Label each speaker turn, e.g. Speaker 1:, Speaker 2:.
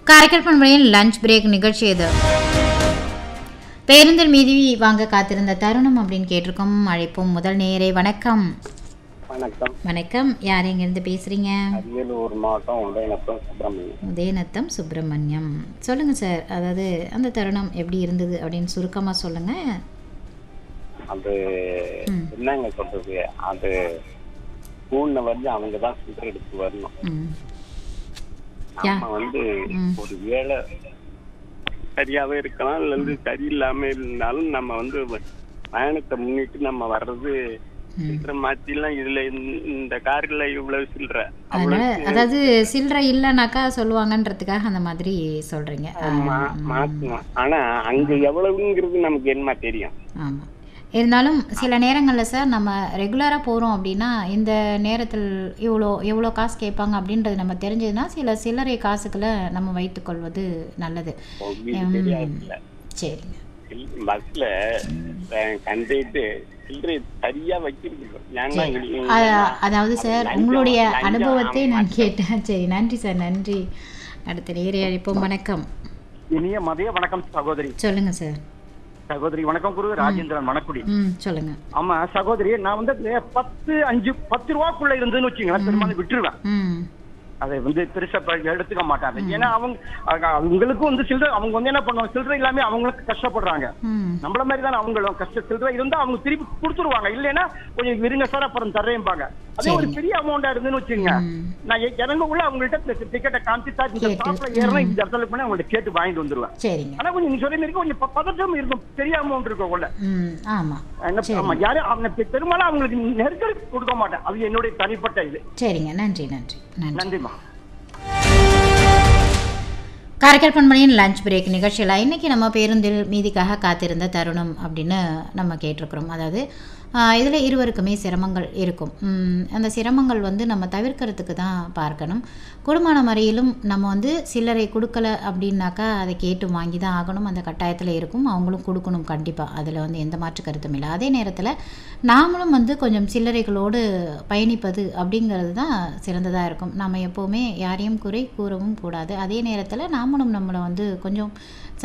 Speaker 1: காரைக்கால் பண்பலையில் lunch break நிகழ்ச்சி இது பேருந்தில் மீதி வாங்க காத்திருந்த தருணம் அப்படின்னு கேட்டிருக்கோம் அழைப்போம் முதல் நேரே வணக்கம்
Speaker 2: வணக்கம்
Speaker 1: வணக்கம் யார் எங்கேருந்து பேசுகிறீங்க
Speaker 2: அரியலூர் மாவட்டம் உதயநத்தம் சுப்பிரமணியம்
Speaker 1: உதயநத்தம் சுப்பிரமணியம் சொல்லுங்கள் சார் அதாவது அந்த தருணம் எப்படி இருந்தது அப்படின்னு சுருக்கமாக சொல்லுங்கள்
Speaker 2: அது என்னங்க சொல்றது அது ஸ்கூல்ல வந்து அவங்க தான் சில்லறை எடுத்து வரணும்
Speaker 1: ம் யா.
Speaker 2: நம்ம வந்து
Speaker 1: ம்.
Speaker 2: ஒரு வேளை சரியாவே இருக்கலாம் இல்ல வந்து சரியில்லாம இருந்தாலும் நம்ம வந்து பயணத்தை முன்னிட்டு நம்ம வர்றது சில்லறை மாத்திலாம் இதுல இந்த- இந்த கார்ல இவ்வளவு சில்லறை
Speaker 1: அதனால
Speaker 2: அவ்வளவு
Speaker 1: அதாவது சில்லறை இல்லைனாக்கா சொல்லுவாங்கன்றதுக்காக அந்த மாதிரி சொல்கிறீங்க
Speaker 2: மா- மாத்தணும் ஆனா அங்க எவ்வளவுங்கிறது நமக்கு என்ன தெரியும்
Speaker 1: ஆமாம் இருந்தாலும் சில நேரங்களில் சார் நம்ம ரெகுலராக போகிறோம் அப்படின்னா இந்த நேரத்தில் இவ்வளோ எவ்வளோ காசு கேட்பாங்க அப்படின்றது நம்ம தெரிஞ்சதுன்னா சில சில்லறை காசுகளை நம்ம வைத்துக்கொள்வது நல்லது
Speaker 2: உங்களுக்கு தெரியாதுல்ல
Speaker 1: சரிங்க
Speaker 2: பஸ்ல கண்டிட்டு சில்லறை சரியா வச்சிருக்கு ஏன்னா எங்களுக்கு-
Speaker 1: அ- அதாவது சார்
Speaker 2: லஞ்சம்,
Speaker 1: உங்களுடைய
Speaker 2: லஞ்சம்,
Speaker 1: அனுபவத்தை
Speaker 2: ஆமா.
Speaker 1: நான் கேட்டேன் சரி நன்றி சார் நன்றி அடுத்த நேரே அழைப்போம் வணக்கம்
Speaker 3: இனிய மதிய வணக்கம் சகோதரி
Speaker 1: சொல்லுங்க சார்
Speaker 3: சகோதரி வணக்கம் குரு ராஜேந்திரன் மணக்குடி
Speaker 1: ம் சொல்லுங்க
Speaker 3: ஆமா சகோதரி நான் வந்து பத்து அஞ்சு பத்து ரூபாக்குள்ள இருந்துன்னு வச்சுங்களேன் பெரும்பாலும் விட்டுருவேன்
Speaker 1: ம்
Speaker 3: அதை வந்து பெருசா ப- எடுத்துக்க மாட்டாங்க ஏன்னா அவங்க அவங்க- அவங்களுக்கும் வந்து சில்லறை அவங்க வந்து என்ன பண்ணுவாங்க சில்லறை இல்லாம அவங்களுக்கு கஷ்டப்படுறாங்க
Speaker 1: ம்
Speaker 3: நம்மள மாதிரி தான் அவங்களும் கஷ்ட சில்லறை இருந்தா அவங்க திருப்பி கொடுத்துருவாங்க இல்லைன்னா கொஞ்சம் விருங்க சார் அப்புறம் தர்றேன்பாங்க அதே ஒரு
Speaker 1: சரிங்க.
Speaker 3: பெரிய அமௌண்டா இருந்துன்னு வச்சுங்க
Speaker 1: ம்.
Speaker 3: நான் எ- இறங்கக்குள்ள அவங்கள்ட்ட டிக்கெட்டை காமிச்சு சார் இந்த
Speaker 1: கேட்டு,
Speaker 3: ஸ்டாப்ல ஏறணும் இந்த இடத்துல பண்ணி அவங்கள்ட்ட கேட்டு வாங்கிட்டு வந்துருவேன்
Speaker 1: சரிங்க
Speaker 3: ஆனா கொஞ்சம் நீ சொல்ற மாதிரி கொஞ்சம் ப- பதட்டம் இருக்கும் பெரிய அமௌண்ட் இருக்கும் உள்ள
Speaker 1: ம் ஆமாம்
Speaker 3: என்ன-
Speaker 1: சரி.
Speaker 3: ஆமா யாரும் அவங்க பெ- பெரும்பாலும் அவங்களுக்கு நெருக்கடி கொடுக்க மாட்டேன் அது என்னுடைய தனிப்பட்ட இது
Speaker 1: சரிங்க நன்றி நன்றி நன்றி
Speaker 3: நன்றிம்மா
Speaker 1: காரைக்கால் பண்பணியின் லஞ்ச் பிரேக் நிகழ்ச்சியில் இன்றைக்கி நம்ம பேருந்தில் மீதிக்காக காத்திருந்த தருணம் அப்படின்னு நம்ம கேட்டிருக்கிறோம் அதாவது இதில் இருவருக்குமே சிரமங்கள் இருக்கும் உம், அந்த சிரமங்கள் வந்து நம்ம தவிர்க்கிறதுக்கு தான் பார்க்கணும் குடும்பமான முறையிலும் நம்ம வந்து சில்லறை கொடுக்கல அப்படின்னாக்கா அதை கேட்டு வாங்கி தான் ஆகணும் அந்த கட்டாயத்தில் இருக்கும் அவங்களும் கொடுக்கணும் கண்டிப்பாக அதில் வந்து எந்த மாற்று கருத்தும் இல்லை அதே நேரத்தில் நாமளும் வந்து கொஞ்சம் சில்லறைகளோடு பயணிப்பது அப்படிங்கிறது தான் சிறந்ததாக இருக்கும் நம்ம எப்போவுமே யாரையும் குறை கூறவும் கூடாது அதே நேரத்தில் நாமளும் நம்மளை வந்து கொஞ்சம்